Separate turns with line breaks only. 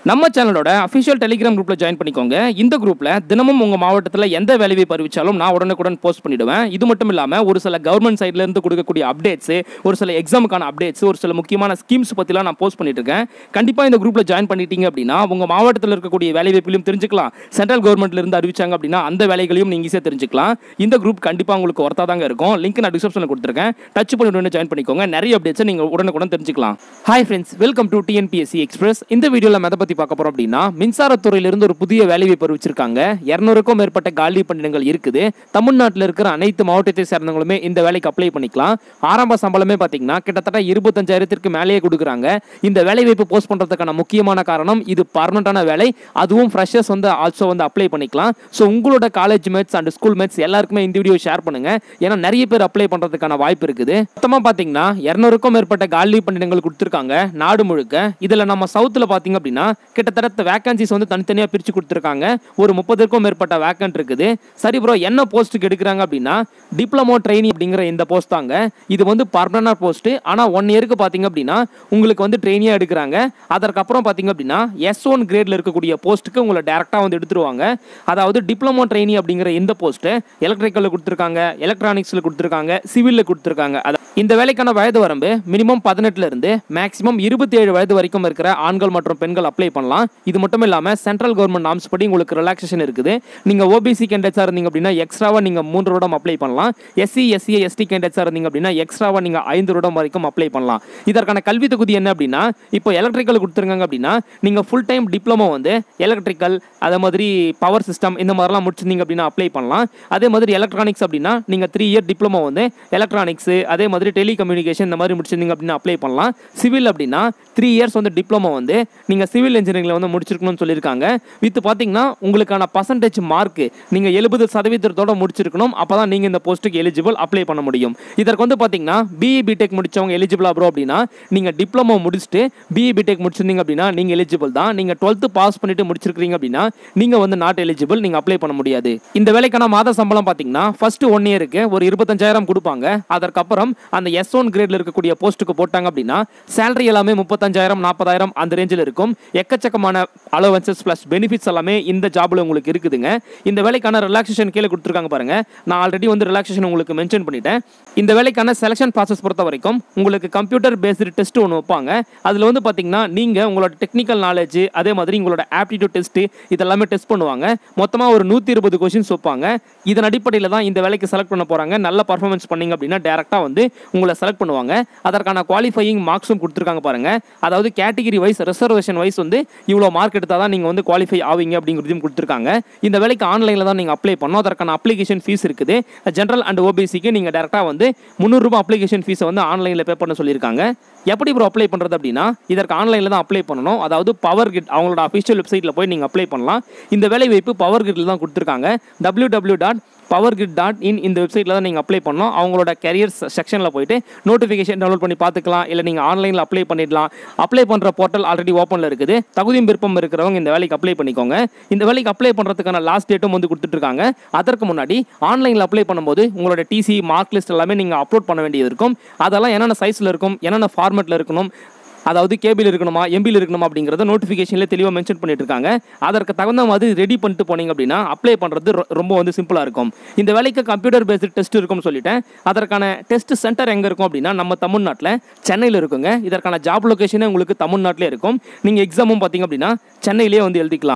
நம்ம சேனலோட official Telegram குரூப்பில் ஜாயின் பண்ணிக்கோங்க இந்த குரூப்பில் தினமும் உங்கள் மாவட்டத்தில் எந்த வேலையை அறிவிச்சாலும் நான் உடனுக்குடன் போஸ்ட் பண்ணிடுவேன் இது மட்டும் இல்லாமல் ஒரு சில கவர்மெண்ட் சைட்லேருந்து கொடுக்கக்கூடிய அப்டேட்ஸ் ஒரு சில எக்ஸாமுக்கான அப்டேட்ஸ் ஒரு சில முக்கியமான ஸ்கீம்ஸ் பற்றிலாம் நான் போஸ்ட் பண்ணிட்டு இருக்கேன் கண்டிப்பாக இந்த குரூப்பில் ஜாயின் பண்ணிட்டீங்க அப்படின்னா உங்கள் மாவட்டத்தில் இருக்கக்கூடிய வேலை வாய்ப்புலையும் தெரிஞ்சுக்கலாம் சென்ட்ரல் கவர்மெண்ட்லேருந்து அறிவிச்சாங்க அப்படின்னா அந்த வேலைகளையும் நீங்கள் ஈஸியாக தெரிஞ்சுக்கலாம் இந்த குரூப் கண்டிப்பாக உங்களுக்கு ஒர்த்தாக தாங்க இருக்கும் லிங்க் நான் டிஸ்கிரிப்ஷனில் கொடுத்துருக்கேன் டச் பண்ணிட்டு ஜாயின் பண்ணிக்கோங்க நிறைய அப்டேட்ஸை நீங்கள் உடனுக்குடன் தெரிஞ்சுக்கலாம் hi friends welcome to TNPSC express இந்த வீடியோவில் எதை பற்றி பார்க்க போகிறோம் அப்படின்னா மின்சாரத்துறையிலிருந்து ஒரு புதிய வேலைவாய்ப்பு அறிவிச்சிருக்காங்க இரநூறுக்கும் மேற்பட்ட காலி பணியிடங்கள் இருக்குது தமிழ்நாட்டில் இருக்கிற அனைத்து மாவட்டத்தை சேர்ந்தவங்களுமே இந்த வேலைக்கு அப்ளை பண்ணிக்கலாம் ஆரம்ப சம்பளமே பார்த்தீங்கன்னா கிட்டத்தட்ட இருபத்தஞ்சாயிரத்திற்கு மேலேயே கொடுக்குறாங்க இந்த வேலைவாய்ப்பு போஸ்ட் பண்ணுறதுக்கான முக்கியமான காரணம் இது பர்மனண்டான வேலை அதுவும் ஃப்ரெஷர்ஸ் வந்து ஆல்சோ வந்து அப்ளை பண்ணிக்கலாம் ஸோ உங்களோட college mates and school mates எல்லாருக்குமே இந்த வீடியோ ஷேர் பண்ணுங்க ஏன்னா நிறைய பேர் அப்ளை பண்ணுறதுக்கான வாய்ப்பு இருக்குது மொத்தமாக பார்த்தீங்கன்னா இரநூறுக்கும் மேற்பட்ட காலி பணியிடங்கள் கொடுத்துருக்காங்க நாடு முழுக்க இதில் நம்ம சவுத்தில் பார்த்தீங்க அப்படின்னா கிட்டத்தட்ட வேகன்சிஸ் வந்து தனித்தனியாக பிரித்து கொடுத்துருக்காங்க ஒரு முப்பதுக்கும் மேற்பட்ட வேக்கன்ட் இருக்குது சரி ப்ரோ என்ன போஸ்ட்டுக்கு எடுக்கிறாங்க அப்படின்னா டிப்ளமோ ட்ரைனி அப்படிங்கிற இந்த போஸ்ட் தாங்க இது வந்து பர்மனன்ட் போஸ்ட் ஆனால் ஒன் இயருக்கு பார்த்தீங்க அப்படின்னா உங்களுக்கு வந்து ட்ரெயினியாக எடுக்கிறாங்க அதற்கப்புறம் பார்த்தீங்க அப்படின்னா எஸ் ஒன் கிரேடில் இருக்கக்கூடிய போஸ்ட்டுக்கு உங்களை டேரெக்டாக வந்து எடுத்துருவாங்க அதாவது டிப்ளமோ ட்ரைனி அப்படிங்கிற இந்த போஸ்ட்டு எலக்ட்ரிக்கலில் கொடுத்துருக்காங்க எலக்ட்ரானிக்ஸில் கொடுத்துருக்காங்க சிவிலில் கொடுத்துருக்காங்க அது இந்த வேலைக்கான வயது வரம்பு மினிமம் பதினெட்டுல இருந்து மேக்ஸிமம் இருபத்தி ஏழு வயது வரைக்கும் இருக்கிற ஆண்கள் மற்றும் பெண்கள் அப்ளை பண்ணலாம் இது மட்டும் இல்லாமல் சென்ட்ரல் கவர்மெண்ட் நாம்ஸ் படி உங்களுக்கு ரிலாக்ஸேஷன் இருக்குது நீங்கள் ஓபிசி கேண்டேட்ஸாக இருந்தீங்க அப்படின்னா எக்ஸ்ட்ராவாக நீங்கள் மூன்று வருடம் அப்ளை பண்ணலாம் எஸ்சி எஸ்சி எஸ்டி கேண்டேட்ஸாக இருந்தீங்க அப்படின்னா எக்ஸ்ட்ராவாக நீங்கள் ஐந்து வருடம் வரைக்கும் அப்ளை பண்ணலாம் இதற்கான கல்வி தகுதி என்ன அப்படின்னா இப்போ எலக்ட்ரிக்கல் கொடுத்துருக்காங்க அப்படின்னா நீங்கள் ஃபுல் டைம் டிப்ளமோ வந்து எலக்ட்ரிக்கல் அதே மாதிரி பவர் சிஸ்டம் இந்த மாதிரிலாம் முடிச்சிருந்தீங்க அப்படின்னா அப்ளை பண்ணலாம் அதே மாதிரி எலக்ட்ரானிக்ஸ் அப்படின்னா நீங்கள் த்ரீ இயர் டிப்ளமோ வந்து எலக்ட்ரானிக்ஸ் அதே மாதிரி டெலிகம்யூனிகேஷன் இந்த மாதிரி முடிச்சிருந்தீங்க அப்படின்னா அப்ளை பண்ணலாம் சிவில் அப்படின்னா த்ரீ இயர்ஸ் வந்து டிப்ளமோ வந்து நீங்கள் சிவில் இன்ஜினியரிங்கில் வந்து முடிச்சிருக்கணும்னு சொல்லியிருக்காங்க வித் பார்த்தீங்கன்னா உங்களுக்கான பர்சன்டேஜ் மார்க் நீங்கள் எழுபது சதவீதத்தோட முடிச்சிருக்கணும் அப்போ தான் நீங்கள் இந்த போஸ்ட்டுக்கு எலிஜிபிள் அப்ளை பண்ண முடியும் இதற்கு வந்து பார்த்தீங்கன்னா பிஇ பிடெக் முடிச்சவங்க எலிஜிபிள் ப்ரோ அப்படின்னா நீங்கள் டிப்ளமோ முடிச்சுட்டு பிஇ பிடெக் முடிச்சிருந்தீங்க அப்படின்னா நீங்கள் எலிஜிபிள் தான் நீங்கள் டுவெல்த்து பாஸ் பண்ணிட்டு முடிச்சிருக்கீங்க அப்படின்னா நீங்கள் வந்து நாட் எலிஜிபிள் நீங்கள் அப்ளை பண்ண முடியாது இந்த வேலைக்கான மாத சம்பளம் பார்த்தீங்கன்னா ஃபர்ஸ்ட் ஒன் இயருக்கு ஒரு இருபத்தஞ்சாயிரம் கொடுப்பாங்க அதற்கப்புறம் அந்த எஸ் ஒன் கிரேட்ல இருக்கக்கூடிய போஸ்ட்டுக்கு போட்டாங்க அப்படின்னா சேலரி எல்லாமே முப்பத்தஞ்சாயிரம் நாற்பதாயிரம் அந்த ரேஞ்சில் இருக்கும் எக்கச்சக்கமான அலோவன்சஸ் ப்ளஸ் பெனிஃபிட்ஸ் எல்லாமே இந்த ஜாப்ல உங்களுக்கு இருக்குதுங்க இந்த வேலைக்கான ரிலாக்ஸேஷன் கீழே கொடுத்துருக்காங்க பாருங்க நான் ஆல்ரெடி வந்து ரிலாக்ஸேஷன் உங்களுக்கு மென்ஷன் பண்ணிட்டேன் இந்த வேலைக்கான செலெக்ஷன் ப்ராசஸ் பொறுத்த வரைக்கும் உங்களுக்கு கம்ப்யூட்டர் பேஸ்டு டெஸ்ட் ஒன்று வைப்பாங்க அதில் வந்து பார்த்தீங்கன்னா நீங்கள் உங்களோட டெக்னிக்கல் நாலேஜ் அதே மாதிரி உங்களோட ஆப்டிடியூட் டெஸ்ட் இதெல்லாமே டெஸ்ட் பண்ணுவாங்க மொத்தமாக ஒரு நூற்றி இருபது கொஷின்ஸ் வைப்பாங்க இதன் அடிப்படையில் தான் இந்த வேலைக்கு செலக்ட் பண்ண போகிறாங்க நல்ல பர்ஃபார்மன்ஸ் பண்ணீங்க அப்படின்னா டேரெக்டாக வந்து உங்களை செலக்ட் பண்ணுவாங்க அதற்கான குவாலிஃபையிங் மார்க்ஸும் கொடுத்துருக்காங்க பாருங்க அதாவது கேட்டகிரி வைஸ் ரிசர்வேஷன் வைஸ் வந்து இவ்வளோ மார்க் எடுத்தால் தான் நீங்கள் வந்து குவாலிஃபை ஆவீங்க அப்படிங்கிறதையும் கொடுத்துருக்காங்க இந்த வேலைக்கு ஆன்லைனில் தான் நீங்கள் அப்ளை பண்ணணும் அதற்கான அப்ளிகேஷன் ஃபீஸ் இருக்குது ஜென்ரல் அண்ட் ஓபிசிக்கு நீங்கள் டேரெக்டாக வந்து முந்நூறுரூபா அப்ளிகேஷன் ஃபீஸை வந்து ஆன்லைனில் பே பண்ண சொல்லியிருக்காங்க எப்படி ப்ரோ அப்ளை பண்ணுறது அப்படின்னா இதற்கு ஆன்லைனில் தான் அப்ளை பண்ணணும் அதாவது பவர் கிட் அவங்களோட அஃபிஷியல் வெப்சைட்டில் போய் நீங்கள் அப்ளை பண்ணலாம் இந்த வேலை வாய்ப்பு பவர் கிட்டில் தான் கொடுத்துருக்காங்க W W dot power kit dot in இந்த வெப்சைட்டில் தான் நீங்கள் அப்ளை பண்ணணும் அவங்களோட கரியர் செக்ஷனில் போயிட்டு நோட்டிஃபிகேஷன் டவுன்லோட் பண்ணி பார்த்துக்கலாம் இல்லை நீங்கள் ஆன்லைனில் அப்ளை பண்ணிடலாம் அப்ளை பண்ணுற போர்ட்டல் ஆல்ரெடி ஓப்பனில் இருக்குது தகுதியும் விருப்பம் இருக்கிறவங்க இந்த வேலைக்கு அப்ளை பண்ணிக்கோங்க இந்த வேலைக்கு அப்ளை பண்ணுறதுக்கான லாஸ்ட் டேட்டும் வந்து கொடுத்துட்ருக்காங்க அதற்கு முன்னாடி ஆன்லைனில் அப்ளை பண்ணும்போது உங்களோட டிசி மார்க் லிஸ்ட் எல்லாமே நீங்கள் அப்லோட் பண்ண வேண்டியது இருக்கும் அதெல்லாம் என்னென்ன சைஸில் இருக்கும் என்னென்ன ஃபார்மெட்டில் இருக்கணும் அதாவது கேபிள் இருக்கணுமா எம்பியில் இருக்கணுமா அப்படிங்கிறத நோட்டிஃபிகேஷனில் தெளிவாக மென்ஷன் பண்ணிட்டு இருக்காங்க அதற்கு தகுந்த மாதிரி ரெடி பண்ணிட்டு போனீங்க அப்படின்னா அப்ளை பண்ணுறது ரொ- ரொம்ப வந்து சிம்பிளாக இருக்கும் இந்த வேலைக்கு கம்ப்யூட்டர் பேஸ்டு டெஸ்ட் இருக்கும்னு சொல்லிட்டேன் அதற்கான டெஸ்ட் சென்டர் எங்கே இருக்கும் அப்படின்னா நம்ம தமிழ்நாட்டில் சென்னையில் இருக்குங்க இதற்கான ஜாப் லொகேஷனே உங்களுக்கு தமிழ்நாட்டிலே இருக்கும் நீங்கள் எக்ஸாமும் பார்த்தீங்க அப்படின்னா சென்னையிலேயே வந்து எழுதிக்கலாம்